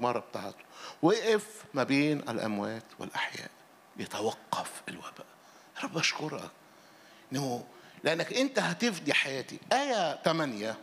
المجمرة بتاعته وقف ما بين الأموات والأحياء يتوقف الوباء رب أشكرك إنه لأنك أنت هتفدي حياتي آية 8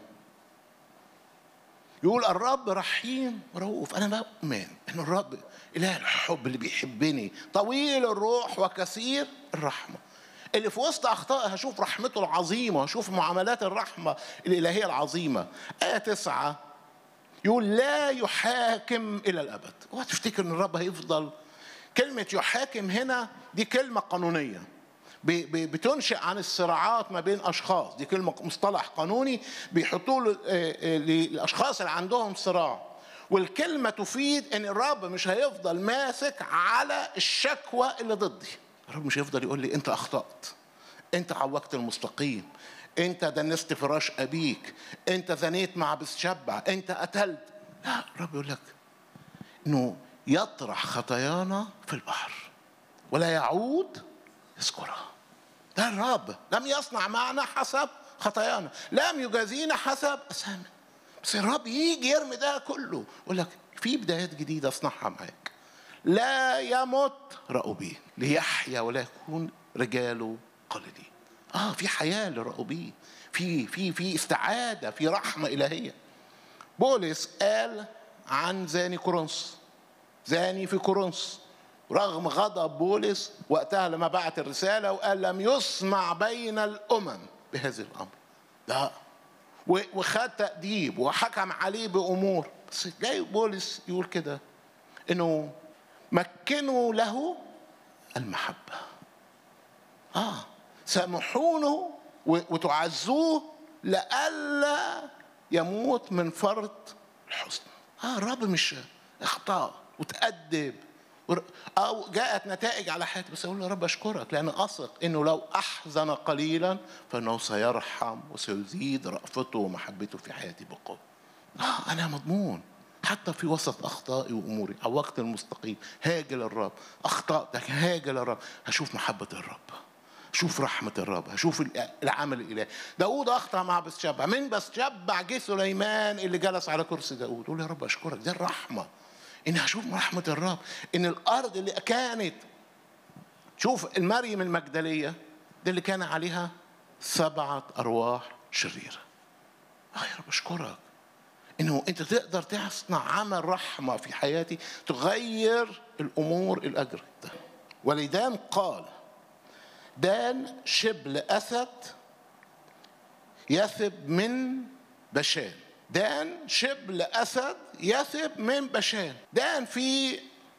يقول الرب رحيم رؤوف أنا بؤمن إن الرب إله الحب اللي بيحبني طويل الروح وكثير الرحمة اللي في وسط أخطائي هشوف رحمته العظيمة هشوف معاملات الرحمة الإلهية العظيمة آية تسعة يقول لا يحاكم إلى الأبد اوعى تفتكر إن الرب هيفضل كلمة يحاكم هنا دي كلمة قانونية بتنشئ عن الصراعات ما بين اشخاص دي كلمه مصطلح قانوني بيحطوه للاشخاص اللي عندهم صراع والكلمه تفيد ان الرب مش هيفضل ماسك على الشكوى اللي ضدي الرب مش هيفضل يقول لي انت اخطات انت عوجت المستقيم انت دنست فراش ابيك انت زنيت مع بتشبع انت قتلت لا الرب يقول لك انه يطرح خطايانا في البحر ولا يعود يذكرها ده الرب لم يصنع معنا حسب خطايانا لم يجازينا حسب أسامنا بس الرب يجي يرمي ده كله يقول لك في بدايات جديدة اصنعها معاك لا يمت رأوبين ليحيا ولا يكون رجاله قليلين اه في حياة لرأوبين في في في استعادة في رحمة إلهية بولس قال عن زاني كورنثوس زاني في كورنثوس رغم غضب بولس وقتها لما بعت الرسالة وقال لم يسمع بين الأمم بهذا الأمر لا وخد تأديب وحكم عليه بأمور بس جاي بولس يقول كده إنه مكنوا له المحبة آه سامحونه وتعزوه لئلا يموت من فرط الحزن آه الرب مش اخطاء وتأدب أو جاءت نتائج على حياتي بس أقول له رب أشكرك لأن أثق إنه لو أحزن قليلا فإنه سيرحم وسيزيد رأفته ومحبته في حياتي بقوة. آه أنا مضمون حتى في وسط أخطائي وأموري أو وقت المستقيم هاجي للرب أخطأتك هاجي للرب هشوف محبة الرب شوف رحمة الرب هشوف العمل الإلهي داود أخطأ مع بسشبع من بسشبع جه سليمان اللي جلس على كرسي داود قول يا رب أشكرك دي الرحمة إن هشوف رحمة الرب إن الأرض اللي كانت شوف المريم المجدلية دي اللي كان عليها سبعة أرواح شريرة آه يا رب أشكرك إنه أنت تقدر تصنع عمل رحمة في حياتي تغير الأمور الأجر ده ولدان قال دان شبل أسد يثب من بشان دان شبل أسد يثب من بشان دان في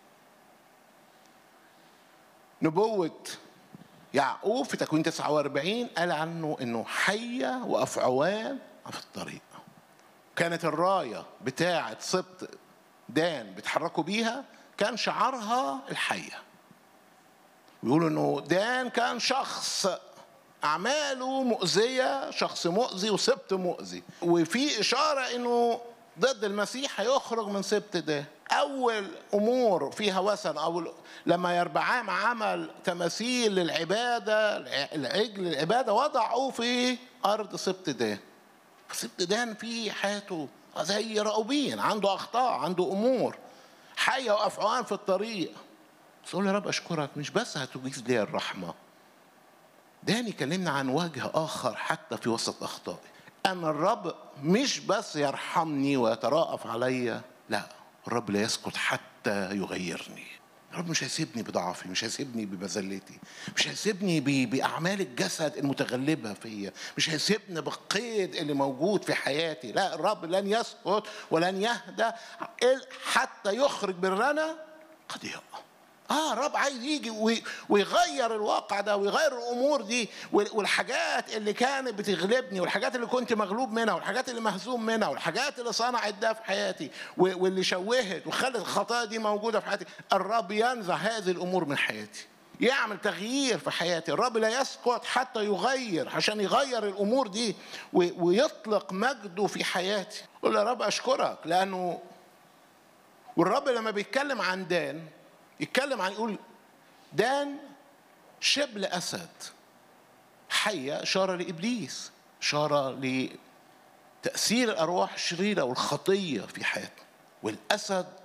نبوة يعقوب في تكوين 49 قال عنه انه حية وافعوان في الطريق كانت الراية بتاعة سبط دان بيتحركوا بيها كان شعارها الحية ويقولوا انه دان كان شخص أعماله مؤذية شخص مؤذي وسبت مؤذي وفي إشارة إنه ضد المسيح هيخرج من سبت ده أول أمور فيها وثن أو لما يربعام عمل تماثيل للعبادة العجل العبادة وضعوا في أرض سبت ده سبت دان في حياته زي راؤوبين عنده أخطاء عنده أمور حية وأفعال في الطريق بس يا رب أشكرك مش بس هتجيز لي الرحمة داني كلمنا عن وجه آخر حتى في وسط أخطائي أن الرب مش بس يرحمني ويتراءف علي لا الرب لا يسكت حتى يغيرني الرب مش هيسيبني بضعفي مش هيسيبني بمذلتي مش هيسيبني بأعمال الجسد المتغلبة فيا مش هيسيبني بالقيد اللي موجود في حياتي لا الرب لن يسكت ولن يهدى حتى يخرج برنا قد يقع اه الرب عايز يجي ويغير الواقع ده ويغير الامور دي والحاجات اللي كانت بتغلبني والحاجات اللي كنت مغلوب منها والحاجات اللي مهزوم منها والحاجات اللي صنعت ده في حياتي واللي شوهت وخلت الخطايا دي موجوده في حياتي الرب ينزع هذه الامور من حياتي يعمل تغيير في حياتي الرب لا يسكت حتى يغير عشان يغير الامور دي ويطلق مجده في حياتي قول يا رب اشكرك لانه والرب لما بيتكلم عن دان يتكلم عن يقول دان شبل أسد حية إشارة لإبليس إشارة لتأثير الأرواح الشريرة والخطية في حياتنا والأسد